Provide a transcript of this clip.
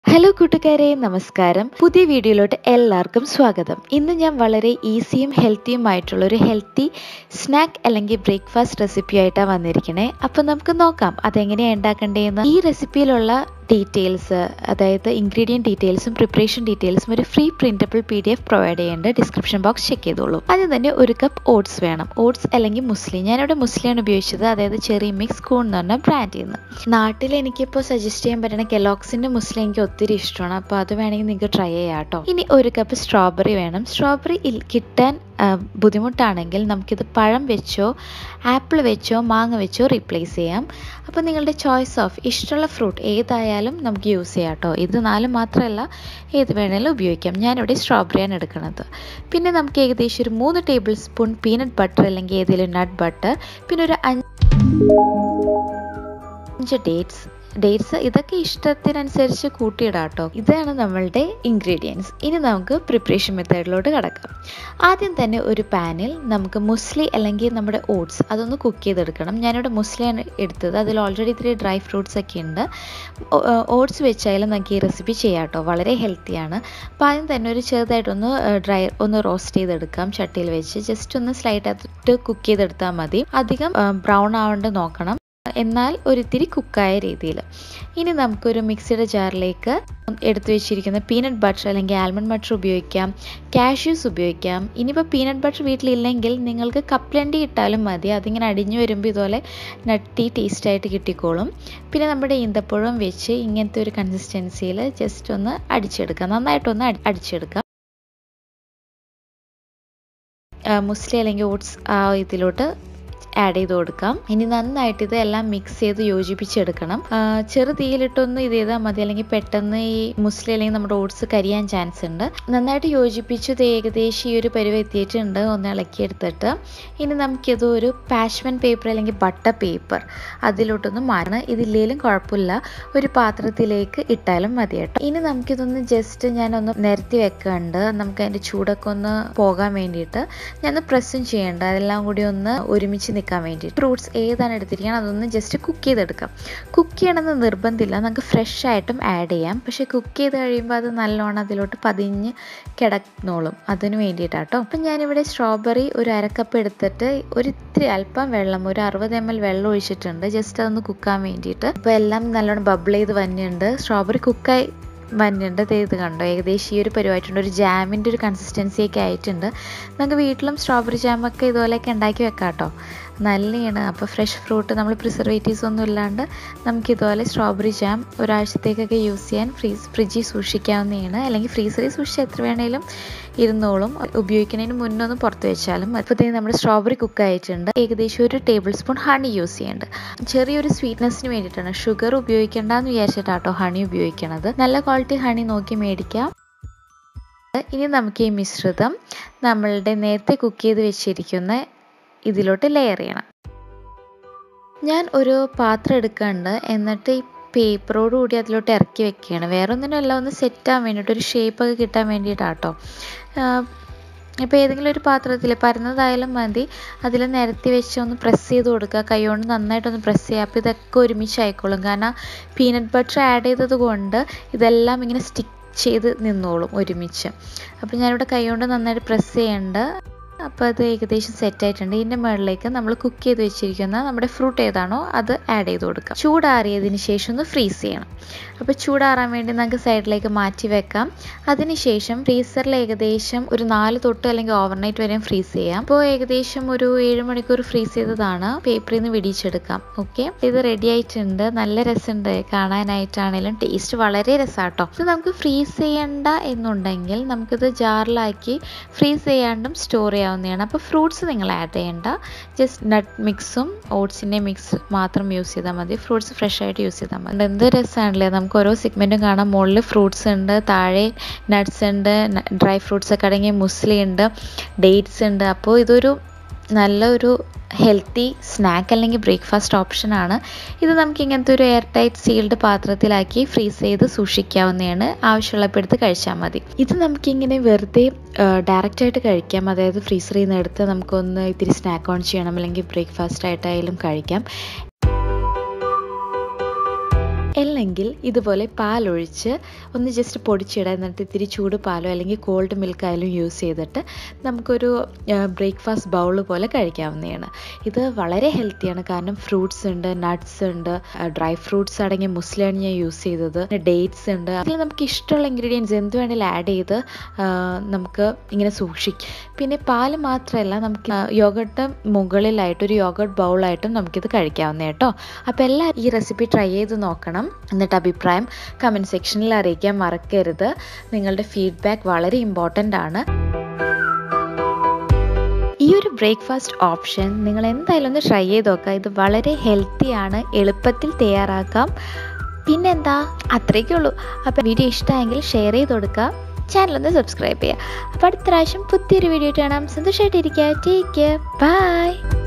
hello കൂട്ടുകാരെ നമസ്കാരം പുതിയ വീഡിയോയിലോട്ട് എല്ലാവർക്കും സ്വാഗതം ഇന്ന് ഞാൻ വളരെ ഈസിയും ഹെൽത്തിയുമായിട്ടുള്ള ഒരു ഹെൽത്തി സ്നാക്ക് അല്ലെങ്കിൽ ബ്രേക്ക്ഫാസ്റ്റ് റെസിപ്പി ആയിട്ടാണ് വന്നിരിക്കണേ അപ്പോൾ നമുക്ക് നോക്കാം അതെങ്ങനെയാണ് ഉണ്ടാക്കേണ്ടതെന്ന് ഈ റെസിപ്പിയിലുള്ള ഡീറ്റെയിൽസ് അതായത് ഇൻഗ്രീഡിയൻറ്റ് ഡീറ്റെയിൽസും പ്രിപ്പറേഷൻ ഡീറ്റെയിൽസും ഒരു free printable P D F provide ചെയ്യുന്നുണ്ട് ഡിസ്ക്രിപ്ഷൻ ബോക്സ് ചെക്ക് ചെയ്തോളൂ ആദ്യം തന്നെ ഒരു കപ്പ് ഓട്സ് വേണം ഓട്സ് അല്ലെങ്കിൽ മുസ്ലിം ഞാനിവിടെ മുസ്ലിമാണ് ഉപയോഗിച്ചത് അതായത് ചെറിയ മിക്സ് കൂൺ എന്ന് പറഞ്ഞ ബ്രാൻഡിൽ നിന്ന് നാട്ടിൽ എനിക്കിപ്പോൾ സജസ്റ്റ് ചെയ്യാൻ പറ്റുന്ന കെലോക്സിൻ്റെ മുസ്ലിം എനിക്ക് ഒത്തിരി ഇഷ്ടമാണ് അപ്പോൾ അത് വേണമെങ്കിൽ നിങ്ങൾക്ക് ട്രൈ ചെയ്യാം കേട്ടോ ഇനി ഒരു കപ്പ് സ്ട്രോബെറി വേണം സ്ട്രോബെറി കിട്ടാൻ ബുദ്ധിമുട്ടാണെങ്കിൽ നമുക്കിത് പഴം വെച്ചോ ആപ്പിൾ വെച്ചോ മാങ്ങ വെച്ചോ റീപ്ലേസ് ചെയ്യാം അപ്പോൾ നിങ്ങളുടെ ചോയ്സ് ഓഫ് ഇഷ്ടമുള്ള ഫ്രൂട്ട് ഏതായാലും നമുക്ക് യൂസ് ചെയ്യാം കേട്ടോ ഇത് നാല് മാത്രമല്ല ഏത് വേണേലും ഉപയോഗിക്കാം ഞാനിവിടെ സ്ട്രോബെറിയാണ് എടുക്കുന്നത് പിന്നെ നമുക്ക് ഏകദേശം ഒരു മൂന്ന് ടേബിൾ സ്പൂൺ പീനട്ട് ബട്ടർ അല്ലെങ്കിൽ ഏതെങ്കിലും നട്ട് ബട്ടർ പിന്നെ ഒരു അഞ്ച് ഡേറ്റ്സ് ഡേറ്റ്സ് ഇതൊക്കെ ഇഷ്ടത്തിനനുസരിച്ച് കൂട്ടിയിടാം കേട്ടോ ഇതാണ് നമ്മളുടെ ഇൻഗ്രീഡിയൻസ് ഇനി നമുക്ക് പ്രിപ്പറേഷൻ മെത്തേഡിലോട്ട് കിടക്കാം ആദ്യം തന്നെ ഒരു പാനിൽ നമുക്ക് മുസ്ലി അല്ലെങ്കിൽ നമ്മുടെ ഓട്സ് അതൊന്ന് കുക്ക് ചെയ്തെടുക്കണം ഞാനിവിടെ മുസ്ലിയാണ് എടുത്തത് അതിൽ ഓൾറെഡി ഇത്തിരി ഡ്രൈ ഫ്രൂട്ട്സ് ഒക്കെ ഉണ്ട് ഓട്സ് വെച്ചായാലും നമുക്ക് ഈ റെസിപ്പി ചെയ്യാം കേട്ടോ വളരെ ഹെൽത്തിയാണ് അപ്പോൾ ആദ്യം തന്നെ ഒരു ചെറുതായിട്ടൊന്ന് ഡ്രൈ ഒന്ന് റോസ്റ്റ് ചെയ്തെടുക്കാം ചട്ടിയിൽ വെച്ച് ജസ്റ്റ് ഒന്ന് സ്ലൈറ്റായിട്ട് കുക്ക് ചെയ്തെടുത്താൽ മതി അധികം ബ്രൗൺ ആവേണ്ട നോക്കണം എന്നാൽ ഒരിത്തിരി കുക്കായ രീതിയിൽ ഇനി നമുക്കൊരു മിക്സിയുടെ ജാറിലേക്ക് എടുത്തു വെച്ചിരിക്കുന്ന പീനട്ട് ബട്ടർ അല്ലെങ്കിൽ ആൽമണ്ട് ബട്ടർ ഉപയോഗിക്കാം കാഷ്യൂസ് ഉപയോഗിക്കാം ഇനിയിപ്പോൾ പീനട്ട് ബട്ടർ വീട്ടിലില്ലെങ്കിൽ നിങ്ങൾക്ക് കപ്ലണ്ടി ഇട്ടാലും മതി അതിങ്ങനെ അടിഞ്ഞു വരുമ്പോൾ ഇതുപോലെ നട്ടി ടേസ്റ്റായിട്ട് കിട്ടിക്കോളും പിന്നെ നമ്മുടെ ഈന്തപ്പഴം വെച്ച് ഇങ്ങനത്തെ ഒരു കൺസിസ്റ്റൻസിയിൽ ജസ്റ്റ് ഒന്ന് അടിച്ചെടുക്കാം നന്നായിട്ടൊന്ന് അടിച്ചെടുക്കാം മുസ്ലി അല്ലെങ്കിൽ ഓട്സ് ആ ഇതിലോട്ട് ആഡ് ചെയ്ത് കൊടുക്കാം ഇനി നന്നായിട്ട് ഇത് എല്ലാം മിക്സ് ചെയ്ത് യോജിപ്പിച്ചെടുക്കണം ചെറു തീയിലിട്ടൊന്ന് ഇത് ചെയ്താൽ മതി അല്ലെങ്കിൽ പെട്ടെന്ന് ഈ മുസ്ലി അല്ലെങ്കിൽ നമ്മുടെ ഓട്സ് കരിയാൻ ചാൻസ് ഉണ്ട് നന്നായിട്ട് യോജിപ്പിച്ചത് ഏകദേശം ഈ ഒരു പരുവ എത്തിയിട്ടുണ്ട് ഒന്ന് ഇളക്കിയെടുത്തിട്ട് ഇനി നമുക്കിത് ഒരു പാഷ്മൻ പേപ്പർ അല്ലെങ്കിൽ ബട്ട പേപ്പർ അതിലോട്ടൊന്ന് മാറണം ഇതില്ലേലും കുഴപ്പമില്ല ഒരു പാത്രത്തിലേക്ക് ഇട്ടാലും മതി കേട്ടോ ഇനി നമുക്കിതൊന്ന് ജസ്റ്റ് ഞാനൊന്ന് നിരത്തി വെക്കുന്നുണ്ട് നമുക്ക് അതിൻ്റെ ചൂടൊക്കെ ഒന്ന് പോകാൻ വേണ്ടിയിട്ട് ഞാൻ പ്രസ്സും ചെയ്യേണ്ട അതെല്ലാം കൂടി ഒന്ന് ഒരുമിച്ച് നിൽക്കാൻ വേണ്ടി ഫ്രൂട്ട്സ് ഏതാണ് എടുത്തിരിക്കുന്നത് അതൊന്ന് ജസ്റ്റ് കുക്ക് ചെയ്തെടുക്കാം കുക്ക് ചെയ്യണമെന്ന് നിർബന്ധമില്ല നമുക്ക് ഫ്രഷ് ആയിട്ടും ആഡ് ചെയ്യാം പക്ഷേ കുക്ക് ചെയ്ത് കഴിയുമ്പോൾ അത് നല്ലോണം അതിലോട്ട് പതിഞ്ഞ് കിടന്നോളും അതിന് വേണ്ടിയിട്ടാട്ടോ അപ്പം ഞാനിവിടെ സ്ട്രോബെറി ഒരു അരക്കപ്പ് എടുത്തിട്ട് ഒരു ഇത്തിരി അല്പം വെള്ളം ഒരു അറുപത് എം എൽ വെള്ളം ഒഴിച്ചിട്ടുണ്ട് ജസ്റ്റ് അതൊന്ന് കുക്കാൻ വേണ്ടിയിട്ട് അപ്പോൾ എല്ലാം നല്ലോണം ബബിൾ ചെയ്ത് വന്നിട്ടുണ്ട് സ്ട്രോബെറി കുക്കായി വന്നിട്ടുണ്ട് ഇത് കണ്ടോ ഏകദേശം ഈ ഒരു പരിവായിട്ടുണ്ട് ഒരു ജാമിൻ്റെ ഒരു കൺസിസ്റ്റൻസി ഒക്കെ ആയിട്ടുണ്ട് നമുക്ക് വീട്ടിലും സ്ട്രോബെറി ജാമൊക്കെ ഇതുപോലെയൊക്കെ ഉണ്ടാക്കി വെക്കാം കേട്ടോ നല്ലതാണ് അപ്പോൾ ഫ്രഷ് ഫ്രൂട്ട് നമ്മൾ പ്രിസർവേറ്റീവ്സ് ഒന്നും ഇല്ലാണ്ട് നമുക്ക് ഇതുപോലെ സ്ട്രോബെറി ജാം ഒരാഴ്ചത്തേക്കൊക്കെ യൂസ് ചെയ്യാൻ ഫ്രീസ് ഫ്രിഡ്ജിൽ സൂക്ഷിക്കാവുന്നതാണ് അല്ലെങ്കിൽ ഫ്രീസറിൽ സൂക്ഷിച്ച് എത്ര വേണേലും ഇരുന്നോളും ഉപയോഗിക്കുന്നതിന് മുന്നേ ഒന്ന് പുറത്ത് വെച്ചാലും അപ്പോഴത്തേക്കും നമ്മുടെ സ്ട്രോബെറി കുക്ക് ആയിട്ടുണ്ട് ഏകദേശം ഒരു ടേബിൾ സ്പൂൺ ഹണി യൂസ് ചെയ്യുന്നുണ്ട് ചെറിയൊരു സ്വീറ്റ്നെസ്സിന് വേണ്ടിയിട്ടാണ് ഷുഗർ ഉപയോഗിക്കേണ്ടെന്ന് വിചാരിച്ചിട്ടാട്ടോ ഹണി ഉപയോഗിക്കണത് നല്ല ക്വാളിറ്റി ഹണി നോക്കി മേടിക്കാം ഇനി നമുക്ക് ഈ മിശ്രിതം നമ്മളുടെ നേരത്തെ കുക്ക് ചെയ്ത് വെച്ചിരിക്കുന്ന ഇതിലോട്ട് ലെയർ ചെയ്യണം ഞാൻ ഒരു പാത്രം എടുക്കുന്നുണ്ട് എന്നിട്ട് ഈ പേപ്പറോട് കൂടി അതിലോട്ട് ഇറക്കി വെക്കുകയാണ് വേറെ ഒന്നിനല്ല ഒന്ന് സെറ്റ് ആവാൻ വേണ്ടിയിട്ട് ഒരു ഷേപ്പൊക്കെ കിട്ടാൻ വേണ്ടിയിട്ടാട്ടോ ഇപ്പോൾ ഏതെങ്കിലും ഒരു പാത്രത്തിൽ പരന്നതായാലും മതി അതിൽ നിരത്തി വെച്ച് ഒന്ന് പ്രസ് ചെയ്ത് കൊടുക്കുക കൈകൊണ്ട് നന്നായിട്ടൊന്ന് പ്രസ് ചെയ്യുക അപ്പോൾ ഇതൊക്കെ ഒരുമിച്ച് ആയിക്കോളും കാരണം പീനട്ട് ബട്ടർ ആഡ് ചെയ്തത് കൊണ്ട് ഇതെല്ലാം ഇങ്ങനെ സ്റ്റിക്ക് ചെയ്ത് നിന്നോളും ഒരുമിച്ച് അപ്പോൾ ഞാനിവിടെ കൈകൊണ്ട് നന്നായിട്ട് പ്രസ് ചെയ്യേണ്ട അപ്പോൾ അത് ഏകദേശം സെറ്റ് ആയിട്ടുണ്ട് ഇതിൻ്റെ മുകളിലേക്ക് നമ്മൾ കുക്ക് ചെയ്ത് വെച്ചിരിക്കുന്ന നമ്മുടെ ഫ്രൂട്ട് ഏതാണോ അത് ആഡ് ചെയ്ത് കൊടുക്കാം ചൂടാറിയതിന് ശേഷം ഒന്ന് ഫ്രീസ് ചെയ്യണം അപ്പോൾ ചൂടാറാൻ വേണ്ടി നമുക്ക് സൈഡിലേക്ക് മാറ്റി വെക്കാം അതിനുശേഷം ഫ്രീസറിൽ ഏകദേശം ഒരു നാല് തൊട്ട് അല്ലെങ്കിൽ ഓവർനൈറ്റ് വരെയും ഫ്രീസ് ചെയ്യാം അപ്പോൾ ഏകദേശം ഒരു ഏഴ് മണിക്കൂർ ഫ്രീസ് ചെയ്തതാണ് പേപ്പറിൽ നിന്ന് വിടിച്ചെടുക്കാം ഓക്കെ ഇത് റെഡി ആയിട്ടുണ്ട് നല്ല രസമുണ്ട് കാണാനായിട്ടാണെങ്കിലും ടേസ്റ്റ് വളരെ രസമാട്ടോ ഇത് നമുക്ക് ഫ്രീസ് ചെയ്യണ്ട എന്നുണ്ടെങ്കിൽ നമുക്കിത് ജാറിലാക്കി ഫ്രീസ് ചെയ്യാണ്ടും സ്റ്റോർ ചെയ്യാം ചെയ്യാവുന്നതാണ് അപ്പോൾ ഫ്രൂട്ട്സ് നിങ്ങൾ ആഡ് ചെയ്യേണ്ട ജസ്റ്റ് നട്ട് മിക്സും ഓട്സിൻ്റെ മിക്സ് മാത്രം യൂസ് ചെയ്താൽ മതി ഫ്രൂട്ട്സ് ഫ്രഷ് ആയിട്ട് യൂസ് ചെയ്താൽ മതി എന്ത് രസമാണല്ലേ നമുക്ക് ഓരോ സെഗ്മെൻറ്റും കാണാം മുകളിൽ ഫ്രൂട്ട്സ് ഉണ്ട് താഴെ നട്ട്സ് ഉണ്ട് ഡ്രൈ ഫ്രൂട്ട്സ് ഒക്കെ അടങ്ങിയ മുസ്ലി ഉണ്ട് ഡേറ്റ്സ് ഉണ്ട് അപ്പോൾ ഇതൊരു നല്ലൊരു ഹെൽത്തി സ്നാക്ക് അല്ലെങ്കിൽ ബ്രേക്ക്ഫാസ്റ്റ് ഓപ്ഷനാണ് ഇത് നമുക്ക് ഇങ്ങനത്തെ ഒരു എയർ ടൈറ്റ് സീൽഡ് പാത്രത്തിലാക്കി ഫ്രീസ് ചെയ്ത് സൂക്ഷിക്കാവുന്നതാണ് ആവശ്യമുള്ളപ്പോൾ എടുത്ത് കഴിച്ചാൽ മതി ഇത് നമുക്കിങ്ങനെ വെറുതെ ഡയറക്റ്റായിട്ട് കഴിക്കാം അതായത് ഫ്രീസറിൽ നിന്ന് എടുത്ത് നമുക്കൊന്ന് ഇത്തിരി സ്നാക്ക് ഓൺ ചെയ്യണം അല്ലെങ്കിൽ ബ്രേക്ക്ഫാസ്റ്റ് ആയിട്ടായാലും കഴിക്കാം അല്ലെങ്കിൽ ഇതുപോലെ പാലൊഴിച്ച് ഒന്ന് ജസ്റ്റ് പൊടിച്ചിടുക എന്നിട്ട് ഇത്തിരി ചൂട് പാലോ അല്ലെങ്കിൽ കോൾഡ് മിൽക്ക് ആയാലും യൂസ് ചെയ്തിട്ട് നമുക്കൊരു ബ്രേക്ക്ഫാസ്റ്റ് ബൗൾ പോലെ കഴിക്കാവുന്നതാണ് ഇത് വളരെ ഹെൽത്തിയാണ് കാരണം ഫ്രൂട്ട്സ് ഉണ്ട് നട്ട്സ് ഉണ്ട് ഡ്രൈ ഫ്രൂട്ട്സ് അടങ്ങിയ മുസ്ലിയാണ് ഞാൻ യൂസ് ചെയ്തത് ഡേറ്റ്സ് ഉണ്ട് അതിൽ നമുക്ക് ഇഷ്ടമുള്ള ഇൻഗ്രീഡിയൻസ് എന്ത് വേണമെങ്കിലും ആഡ് ചെയ്ത് ആ, നമുക്ക് ഇങ്ങനെ സൂക്ഷിക്കും പിന്നെ പാല് മാത്രമല്ല നമുക്ക് യോഗട്ട് മുകളിലായിട്ട് ഒരു യോഗട്ട് ബൗളായിട്ടും നമുക്കിത് കഴിക്കാവുന്ന കേട്ടോ അപ്പോൾ എല്ലാവരും ഈ റെസിപ്പി ട്രൈ ചെയ്ത് നോക്കണം എന്നിട്ട് അഭിപ്രായം കമൻറ്റ് സെക്ഷനിൽ അറിയിക്കാൻ മറക്കരുത് നിങ്ങളുടെ ഫീഡ്ബാക്ക് വളരെ ഇമ്പോർട്ടൻ്റ് ആണ് ഈ ഒരു ബ്രേക്ക്ഫാസ്റ്റ് ഓപ്ഷൻ നിങ്ങൾ എന്തായാലും ഒന്ന് ട്രൈ ചെയ്ത് നോക്കുക ഇത് വളരെ ഹെൽത്തിയാണ് എളുപ്പത്തിൽ തയ്യാറാക്കാം പിന്നെന്താ അത്രയൊക്കെ ഉള്ളൂ അപ്പോൾ വീഡിയോ ഇഷ്ടമായെങ്കിൽ ഷെയർ ചെയ്ത് കൊടുക്കുക ചാനൽ ഒന്ന് സബ്സ്ക്രൈബ് ചെയ്യുക അപ്പോൾ അടുത്ത പ്രാവശ്യം പുതിയൊരു വീഡിയോ കാണാം സന്തോഷമായിട്ടിരിക്കുക ടേക്ക് കെയർ ബൈ